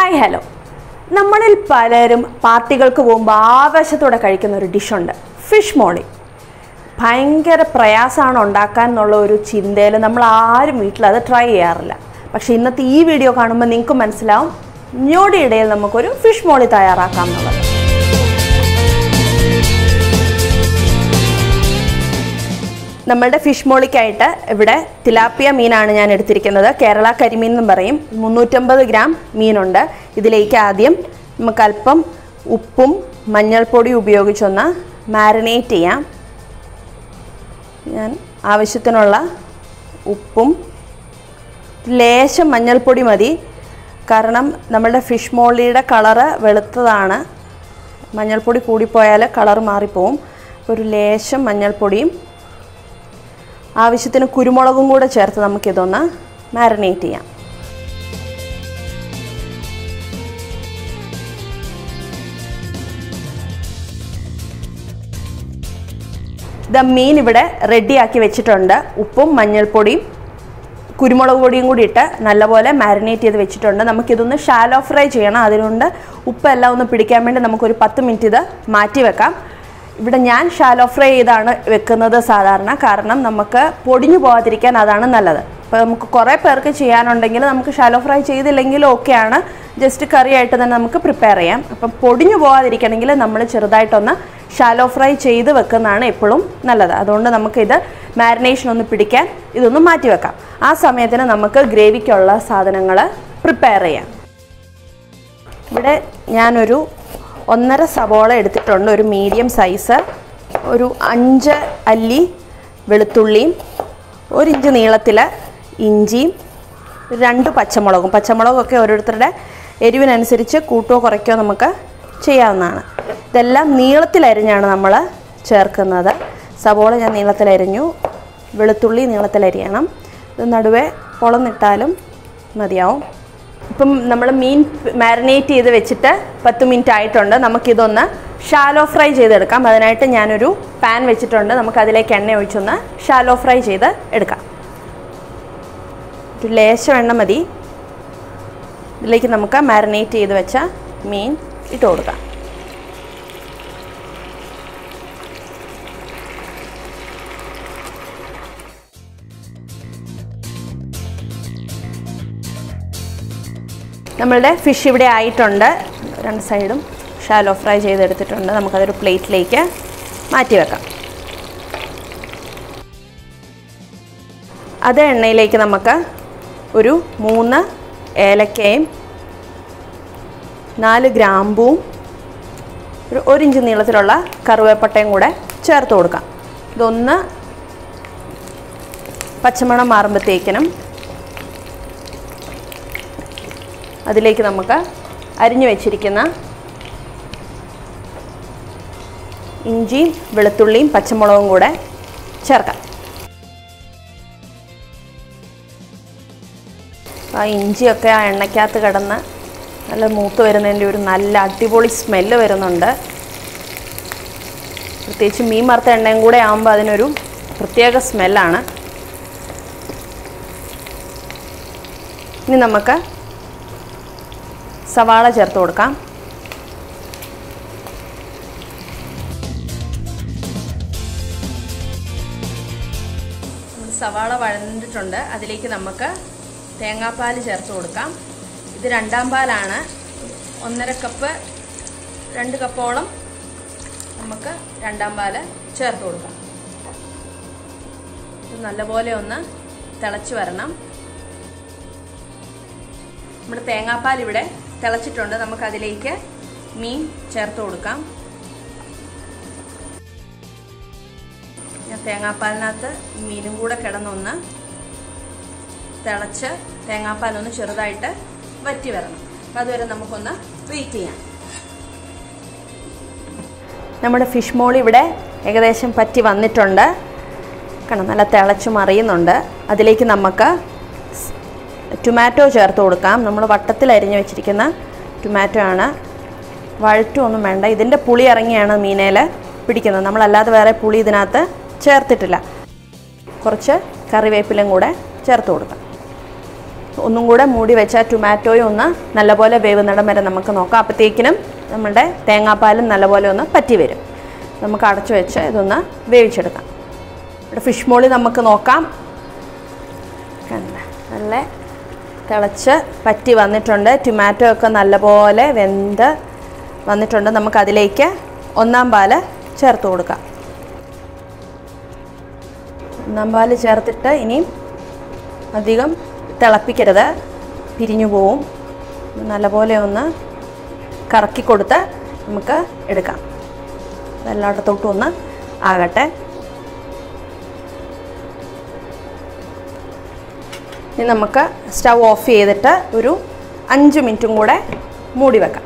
Hi hello നമ്മളിൽ പലരും പാർട്ടികൾക്ക് പോകുമ്പോൾ ആവേശത്തോടെ കഴിക്കുന്ന ഒരു ഡിഷുണ്ട് ഫിഷ് മോളി ഭയങ്കര പ്രയാസമാണ് ഉണ്ടാക്കാൻ എന്നുള്ള ഒരു ചിന്തയിൽ നമ്മൾ ആരും വീട്ടിൽ അത് ട്രൈ ചെയ്യാറില്ല പക്ഷേ ഇന്നത്തെ ഈ വീഡിയോ കാണുമ്പോൾ നിങ്ങൾക്ക് മനസ്സിലാവും ഞൊടിയിടയിൽ നമുക്കൊരു ഫിഷ് മോളി തയ്യാറാക്കാം എന്നുള്ളത് നമ്മളുടെ ഫിഷ് മോളിക്കായിട്ട് ഇവിടെ തിലാപ്പിയ മീനാണ് ഞാൻ എടുത്തിരിക്കുന്നത് കേരള കരിമീൻ എന്നും പറയും മുന്നൂറ്റമ്പത് ഗ്രാം മീനുണ്ട് ഇതിലേക്ക് ആദ്യം നമുക്ക് അല്പം ഉപ്പും മഞ്ഞൾപ്പൊടി ഉപയോഗിച്ചൊന്ന് മാരിനേറ്റ് ചെയ്യാം ഞാൻ ആവശ്യത്തിനുള്ള ഉപ്പും ലേശം മഞ്ഞൾപ്പൊടി മതി കാരണം നമ്മളുടെ ഫിഷ് മോളിയുടെ കളറ് വെളുത്തതാണ് മഞ്ഞൾപ്പൊടി കൂടിപ്പോയാൽ കളർ മാറിപ്പോവും അപ്പോൾ ഒരു ലേശം മഞ്ഞൾപ്പൊടിയും ആവശ്യത്തിന് കുരുമുളകും കൂടെ ചേർത്ത് നമുക്കിതൊന്ന് മാരിനേറ്റ് ചെയ്യാം ദ മീൻ ഇവിടെ റെഡിയാക്കി വെച്ചിട്ടുണ്ട് ഉപ്പും മഞ്ഞൾപ്പൊടിയും കുരുമുളക് പൊടിയും കൂടി ഇട്ട് നല്ലപോലെ മാരിനേറ്റ് ചെയ്ത് വെച്ചിട്ടുണ്ട് നമുക്കിതൊന്ന് ഷാലോ ഫ്രൈ ചെയ്യണം അതിനുകൊണ്ട് ഉപ്പെല്ലാം ഒന്ന് പിടിക്കാൻ വേണ്ടി നമുക്കൊരു പത്ത് മിനിറ്റ് ഇത് മാറ്റി വെക്കാം ഇവിടെ ഞാൻ ഷാലോ ഫ്രൈ ചെയ്താണ് വെക്കുന്നത് സാധാരണ കാരണം നമുക്ക് പൊടിഞ്ഞു പോകാതിരിക്കാൻ അതാണ് നല്ലത് ഇപ്പോൾ നമുക്ക് കുറേ പേർക്ക് ചെയ്യാനുണ്ടെങ്കിൽ നമുക്ക് ഷാലോ ഫ്രൈ ചെയ്തില്ലെങ്കിലും ഓക്കെയാണ് ജസ്റ്റ് കറിയായിട്ട് തന്നെ നമുക്ക് പ്രിപ്പയർ ചെയ്യാം അപ്പം പൊടിഞ്ഞു പോകാതിരിക്കണമെങ്കിൽ നമ്മൾ ചെറുതായിട്ടൊന്ന് ഷാലോ ഫ്രൈ ചെയ്ത് വെക്കുന്നതാണ് എപ്പോഴും നല്ലത് അതുകൊണ്ട് നമുക്കിത് മാരിനേഷൻ ഒന്ന് പിടിക്കാൻ ഇതൊന്ന് മാറ്റി വെക്കാം ആ സമയത്തിന് നമുക്ക് ഗ്രേവിക്കുള്ള സാധനങ്ങൾ പ്രിപ്പയർ ചെയ്യാം ഇവിടെ ഞാനൊരു ഒന്നര സവോള എടുത്തിട്ടുണ്ട് ഒരു മീഡിയം സൈസ് ഒരു അഞ്ച് അല്ലി വെളുത്തുള്ളിയും ഒരു ഇഞ്ച് നീളത്തിൽ ഇഞ്ചിയും രണ്ട് പച്ചമുളകും പച്ചമുളകൊക്കെ ഓരോരുത്തരുടെ എരിവിനനുസരിച്ച് കൂട്ടുകയോ കുറയ്ക്കുകയോ നമുക്ക് ചെയ്യാവുന്നതാണ് ഇതെല്ലാം നീളത്തിലരിഞ്ഞാണ് നമ്മൾ ചേർക്കുന്നത് സവോള ഞാൻ നീളത്തിലരിഞ്ഞു വെളുത്തുള്ളി നീളത്തിലരിയണം ഇത് നടുവേ പൊളന്നിട്ടാലും മതിയാവും ഇപ്പം നമ്മൾ മീൻ മാരിനേറ്റ് ചെയ്ത് വെച്ചിട്ട് പത്ത് മിനിറ്റ് ആയിട്ടുണ്ട് നമുക്കിതൊന്ന് ഷാലോ ഫ്രൈ ചെയ്തെടുക്കാം അതിനായിട്ട് ഞാനൊരു പാൻ വെച്ചിട്ടുണ്ട് നമുക്ക് അതിലേക്ക് എണ്ണ ഒഴിച്ചൊന്ന് ഷാലോ ഫ്രൈ ചെയ്ത് എടുക്കാം ഒരു ലേശം എണ്ണ മതി ഇതിലേക്ക് നമുക്ക് മാരിനേറ്റ് ചെയ്ത് വെച്ച മീൻ ഇട്ട് കൊടുക്കാം നമ്മളുടെ ഫിഷ് ഇവിടെ ആയിട്ടുണ്ട് രണ്ട് സൈഡും ഷാലോ ഫ്രൈ ചെയ്തെടുത്തിട്ടുണ്ട് നമുക്കതൊരു പ്ലേറ്റിലേക്ക് മാറ്റി വെക്കാം അതേ എണ്ണയിലേക്ക് നമുക്ക് ഒരു മൂന്ന് ഏലക്കയും നാല് ഗ്രാമ്പൂവും ഒരു ഒരു ഇഞ്ച് നീളത്തിലുള്ള കറുവേപ്പട്ടയും കൂടെ ചേർത്ത് കൊടുക്കാം ഇതൊന്ന് പച്ചമണം മാറുമ്പോഴത്തേക്കിനും അതിലേക്ക് നമുക്ക് അരിഞ്ഞു വെച്ചിരിക്കുന്ന ഇഞ്ചിയും വെളുത്തുള്ളിയും പച്ചമുളകും കൂടെ ചേർക്കാം ആ ഇഞ്ചിയൊക്കെ ആ എണ്ണയ്ക്കകത്ത് കിടന്ന് നല്ല മൂത്ത് വരുന്നതിൻ്റെ ഒരു നല്ല അടിപൊളി സ്മെല്ല് വരുന്നുണ്ട് പ്രത്യേകിച്ച് മീൻ വറുത്ത എണ്ണയും കൂടെ ആകുമ്പോൾ അതിനൊരു പ്രത്യേക സ്മെല്ലാണ് ഇനി നമുക്ക് സവാള ചേർത്ത് കൊടുക്കാം സവാള വഴന്നിട്ടുണ്ട് അതിലേക്ക് നമുക്ക് തേങ്ങാപ്പാൽ ചേർത്ത് കൊടുക്കാം ഇത് രണ്ടാം പാലാണ് ഒന്നര കപ്പ് രണ്ട് കപ്പോളം നമുക്ക് രണ്ടാം പാല് ചേർത്ത് കൊടുക്കാം ഇത് നല്ലപോലെ ഒന്ന് തിളച്ച് വരണം നമ്മുടെ തേങ്ങാപ്പാൽ ഇവിടെ തിളച്ചിട്ടുണ്ട് നമുക്ക് അതിലേക്ക് മീൻ ചേർത്ത് കൊടുക്കാം ഞാൻ തേങ്ങാപ്പാലിനകത്ത് മീനും കൂടെ കിടന്നൊന്ന് തിളച്ച് തേങ്ങാപ്പാലൊന്ന് ചെറുതായിട്ട് വറ്റി വരണം അപ്പം അതുവരെ നമുക്കൊന്ന് വെയിറ്റ് ചെയ്യാം നമ്മുടെ ഫിഷ് മോൾ ഇവിടെ ഏകദേശം പറ്റി വന്നിട്ടുണ്ട് കാരണം നല്ല തിളച്ച് മറിയുന്നുണ്ട് അതിലേക്ക് നമുക്ക് ടൊമാറ്റോ ചേർത്ത് കൊടുക്കാം നമ്മൾ വട്ടത്തിൽ അരിഞ്ഞ് വെച്ചിരിക്കുന്ന ടൊമാറ്റോ ആണ് വഴറ്റുമൊന്നും വേണ്ട ഇതിൻ്റെ പുളി ഇറങ്ങിയാണ് മീനയിൽ പിടിക്കുന്നത് നമ്മളല്ലാതെ വേറെ പുളി ഇതിനകത്ത് ചേർത്തിട്ടില്ല കുറച്ച് കറിവേപ്പിലും കൂടെ ചേർത്ത് കൊടുക്കാം ഒന്നും കൂടെ മൂടി വെച്ച ടൊമാറ്റോയും ഒന്ന് നല്ലപോലെ വേവുന്നിടം വരെ നമുക്ക് നോക്കാം അപ്പോഴത്തേക്കിനും നമ്മുടെ തേങ്ങാപ്പാലും നല്ലപോലെ ഒന്ന് പറ്റി വരും നമുക്ക് അടച്ചു വെച്ച് ഇതൊന്ന് വേവിച്ചെടുക്കാം ഇവിടെ ഫിഷ് മോളി നമുക്ക് നോക്കാം കണ്ട നല്ല തിളച്ച് പറ്റി വന്നിട്ടുണ്ട് ടൊമാറ്റോ ഒക്കെ നല്ലപോലെ വെന്ത് വന്നിട്ടുണ്ട് നമുക്കതിലേക്ക് ഒന്നാം പാല് ചേർത്ത് കൊടുക്കാം ഒന്നാം പാല് ചേർത്തിട്ട് ഇനിയും അധികം തിളപ്പിക്കരുത് പിരിഞ്ഞു പോവും നല്ലപോലെ ഒന്ന് കറക്കി കൊടുത്ത് നമുക്ക് എടുക്കാം എല്ലായിടത്തോട്ടും ഒന്ന് ആകട്ടെ ഇനി നമുക്ക് സ്റ്റൗ ഓഫ് ചെയ്തിട്ട് ഒരു അഞ്ച് മിനിറ്റും കൂടെ മൂടി വെക്കാം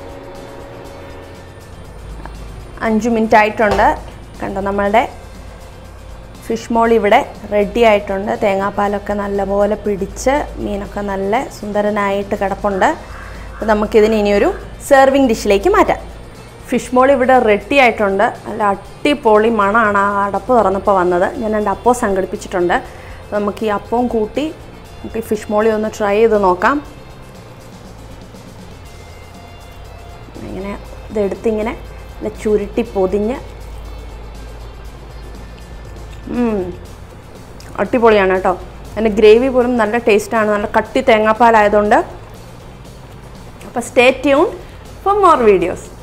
അഞ്ച് മിനിറ്റ് ആയിട്ടുണ്ട് കണ്ടോ നമ്മളുടെ ഫിഷ് മോൾ ഇവിടെ റെഡി ആയിട്ടുണ്ട് തേങ്ങാപ്പാലൊക്കെ നല്ലപോലെ പിടിച്ച് മീനൊക്കെ നല്ല സുന്ദരനായിട്ട് കിടപ്പുണ്ട് അപ്പോൾ നമുക്കിതിന് ഇനിയൊരു സെർവിങ് ഡിഷിലേക്ക് മാറ്റാം ഫിഷ് മോൾ ഇവിടെ റെഡി ആയിട്ടുണ്ട് നല്ല അടിപൊളി മണമാണ് ആ അടപ്പ് തുറന്നപ്പോൾ വന്നത് ഞാൻ രണ്ട് അപ്പം സംഘടിപ്പിച്ചിട്ടുണ്ട് അപ്പോൾ നമുക്ക് ഈ അപ്പവും കൂട്ടി നമുക്ക് ഈ ഫിഷ് മോളി ഒന്ന് ട്രൈ ചെയ്ത് നോക്കാം ഇങ്ങനെ ഇതെടുത്തിങ്ങനെ നല്ല ചുരുട്ടി പൊതിഞ്ഞ് ഉം. അടിപൊളിയാണ് കേട്ടോ അതിൻ്റെ ഗ്രേവി പോലും നല്ല ടേസ്റ്റാണ് നല്ല കട്ടി തേങ്ങാപ്പാലായതുകൊണ്ട് അപ്പോൾ stay tune for more videos